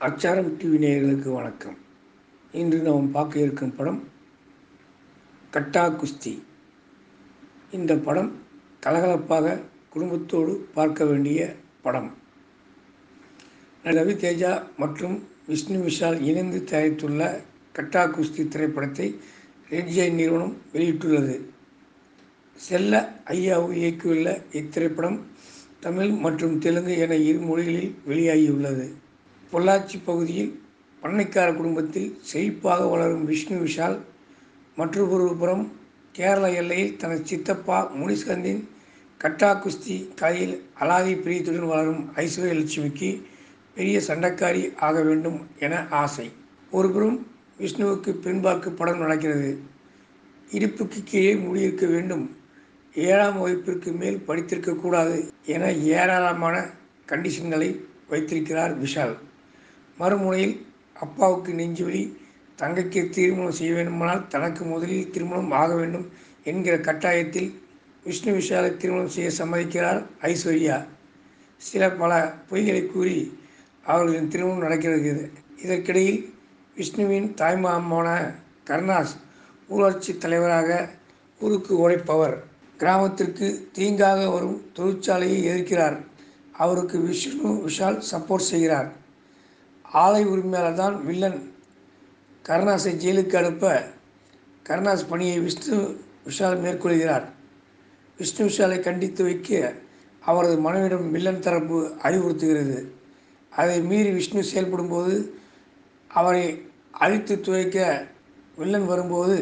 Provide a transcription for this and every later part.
அச்சாரம் டிவி நேயர்களுக்கு வணக்கம் இன்று நாம் பார்க்க இருக்கும் படம் கட்டா குஸ்தி இந்த படம் கலகலப்பாக குடும்பத்தோடு பார்க்க வேண்டிய படம் ரவி தேஜா மற்றும் விஷ்ணு விஷால் இணைந்து தயாரித்துள்ள கட்டா குஸ்தி திரைப்படத்தை ரெட் ஜெயின் நிறுவனம் வெளியிட்டுள்ளது செல்ல ஐயாவு இயக்கியுள்ள இத்திரைப்படம் தமிழ் மற்றும் தெலுங்கு என இரு மொழிகளில் வெளியாகியுள்ளது பொள்ளாச்சி பகுதியில் பண்ணைக்கார குடும்பத்தில் செழிப்பாக வளரும் விஷ்ணு விஷால் மற்றொரு புறம் கேரள எல்லையில் தனது சித்தப்பா முனிஸ்கந்தின் கட்டா குஸ்தி கலையில் அலாதி பிரியத்துடன் வளரும் ஐஸ்வர்ய லட்சுமிக்கு பெரிய சண்டைக்காரி ஆக வேண்டும் என ஆசை ஒருபுறம் விஷ்ணுவுக்கு பெண்பார்க்கு படம் நடக்கிறது இடுப்புக்கு கீழே முடியிருக்க வேண்டும் ஏழாம் வகுப்பிற்கு மேல் படித்திருக்கக்கூடாது என ஏராளமான கண்டிஷன்களை வைத்திருக்கிறார் விஷால் மறுமுனையில் அப்பாவுக்கு நெஞ்சுவலி தங்கைக்கு திருமணம் செய்ய வேண்டுமானால் தனக்கு முதலில் திருமணம் ஆக வேண்டும் என்கிற கட்டாயத்தில் விஷ்ணு விஷாலை திருமணம் செய்ய சம்மதிக்கிறார் ஐஸ்வர்யா சில பல பொய்களை கூறி அவர்களின் திருமணம் நடக்கிறது இதற்கிடையில் விஷ்ணுவின் தாய்மாமான கருணாஸ் ஊராட்சி தலைவராக ஊருக்கு உழைப்பவர் கிராமத்திற்கு தீங்காக வரும் தொழிற்சாலையை எதிர்க்கிறார் அவருக்கு விஷ்ணு விஷால் சப்போர்ட் செய்கிறார் ஆலை உரிமையாளர் தான் வில்லன் கருணாஸை ஜெயிலுக்கு அனுப்ப கருணாஸ் பணியை விஷ்ணு விஷால் மேற்கொள்கிறார் விஷ்ணு விஷாலை கண்டித்து வைக்க அவரது மனைவிடம் வில்லன் தரப்பு அறிவுறுத்துகிறது அதை மீறி விஷ்ணு செயல்படும்போது அவரை அழித்து துவைக்க வில்லன் வரும்போது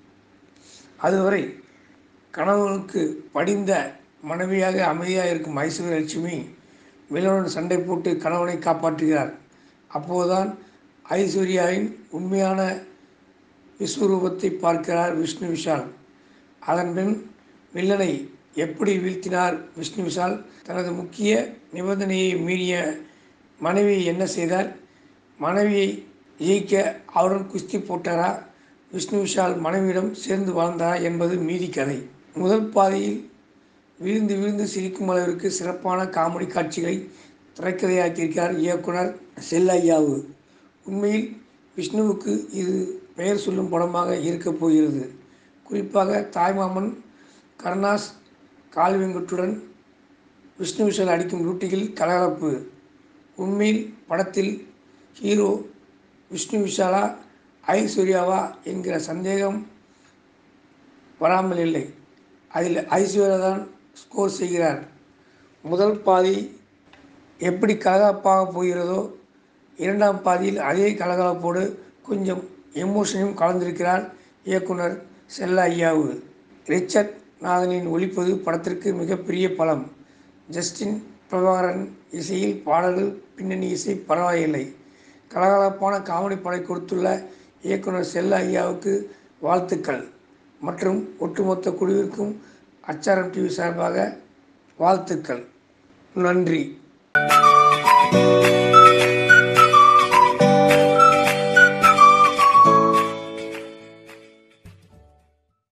அதுவரை கணவனுக்கு படிந்த மனைவியாக அமைதியாக இருக்கும் ஐஸ்வர்ய லட்சுமி வில்லனுடன் சண்டை போட்டு கணவனை காப்பாற்றுகிறார் அப்போதுதான் ஐஸ்வர்யாவின் உண்மையான விஸ்வரூபத்தை பார்க்கிறார் விஷ்ணு விஷால் அதன்பின் வில்லனை எப்படி வீழ்த்தினார் விஷ்ணு விஷால் தனது முக்கிய நிபந்தனையை மீறிய மனைவி என்ன செய்தார் மனைவியை ஜெயிக்க அவருடன் குஸ்தி போட்டாரா விஷ்ணு விஷால் மனைவியிடம் சேர்ந்து வாழ்ந்தாரா என்பது மீதி கதை முதல் பாதையில் விழுந்து விழுந்து சிரிக்கும் அளவிற்கு சிறப்பான காமெடி காட்சிகளை திரைக்கதையாக்கியிருக்கிறார் இயக்குனர் செல்லையாவு உண்மையில் விஷ்ணுவுக்கு இது பெயர் சொல்லும் படமாக இருக்கப் போகிறது குறிப்பாக தாய்மாமன் கருணாஸ் கால்வெங்குட்டுடன் விஷ்ணு விஷால் அடிக்கும் லூட்டிகள் கலகலப்பு உண்மையில் படத்தில் ஹீரோ விஷ்ணு விஷாலா ஐஸ்வர்யாவா என்கிற சந்தேகம் வராமல் இல்லை அதில் ஐஸ்வர்யா தான் ஸ்கோர் செய்கிறார் முதல் பாதி எப்படி கலகலப்பாக போகிறதோ இரண்டாம் பாதியில் அதே கலகலப்போடு கொஞ்சம் எமோஷனையும் கலந்திருக்கிறார் இயக்குனர் செல்ல ஐயாவு ரிச்சர்ட் நாதனின் ஒழிப்பது படத்திற்கு மிகப்பெரிய பலம் ஜஸ்டின் பிரபாகரன் இசையில் பாடல்கள் பின்னணி இசை பரவாயில்லை கலகலப்பான காமெடி படை கொடுத்துள்ள இயக்குனர் செல்ல ஐயாவுக்கு வாழ்த்துக்கள் மற்றும் ஒட்டுமொத்த குழுவிற்கும் அச்சாரம் டிவி சார்பாக வாழ்த்துக்கள் நன்றி